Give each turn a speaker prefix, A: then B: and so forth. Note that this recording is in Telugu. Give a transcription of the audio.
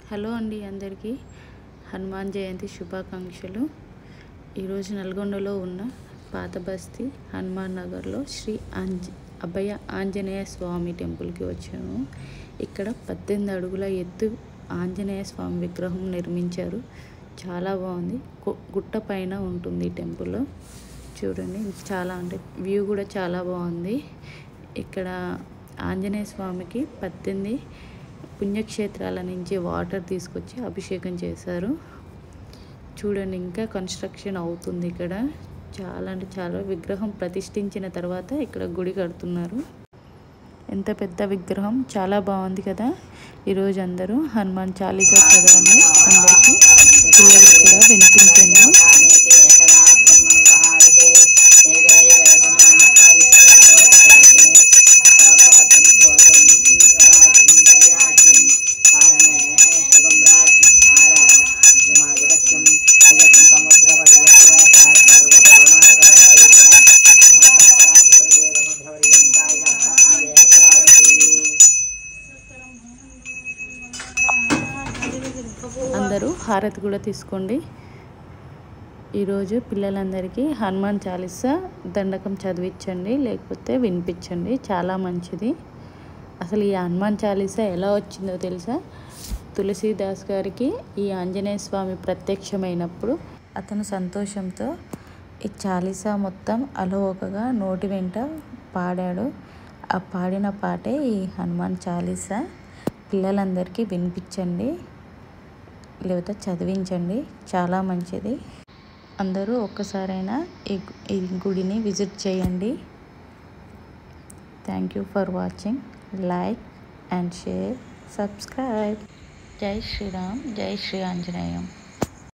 A: హలో అండి అందరికీ హనుమాన్ జయంతి శుభాకాంక్షలు ఈరోజు నల్గొండలో ఉన్న పాత బస్తీ హనుమాన్ నగర్లో శ్రీ ఆంజ అభయ ఆంజనేయ స్వామి టెంపుల్కి వచ్చాము ఇక్కడ పద్దెనిమిది అడుగుల ఎత్తు ఆంజనేయ స్వామి విగ్రహం నిర్మించారు చాలా బాగుంది గు- గుట్ట పైన ఉంటుంది ఈ టెంపుల్ చూడండి చాలా అంటే వ్యూ కూడా చాలా బాగుంది ఇక్కడ ఆంజనేయ స్వామికి పద్దెనిమిది పుణ్యక్షేత్రాల నుంచి వాటర్ తీసుకొచ్చి అభిషేకం చేశారు చూడండి ఇంకా కన్స్ట్రక్షన్ అవుతుంది ఇక్కడ చాలా అంటే చాలా విగ్రహం ప్రతిష్ఠించిన తర్వాత ఇక్కడ గుడి కడుతున్నారు ఎంత పెద్ద విగ్రహం చాలా బాగుంది కదా ఈరోజు అందరూ హనుమాన్ చాలీసా చదవండి అందరికీ పిల్లలకు కూడా వినిపించండి అందరూ హారతి కూడా తీసుకోండి ఈరోజు పిల్లలందరికీ హనుమాన్ చాలీసా దండకం చదివించండి లేకపోతే వినిపించండి చాలా మంచిది అసలు ఈ హనుమాన్ చాలీసా ఎలా వచ్చిందో తెలుసా తులసీదాస్ గారికి ఈ ఆంజనేయ స్వామి ప్రత్యక్షమైనప్పుడు అతను సంతోషంతో ఈ చాలీసా మొత్తం అలవోకగా నోటి వెంట పాడాడు ఆ పాడిన పాటే ఈ హనుమాన్ చాలీసా పిల్లలందరికీ వినిపించండి లేకపోతే చదివించండి చాలా మంచిది అందరూ ఒక్కసారైనా ఈ గు- ఈ గుడిని విజిట్ చేయండి thank you for watching like and share subscribe జై శ్రీరామ్ జై శ్రీ ఆంజనేయం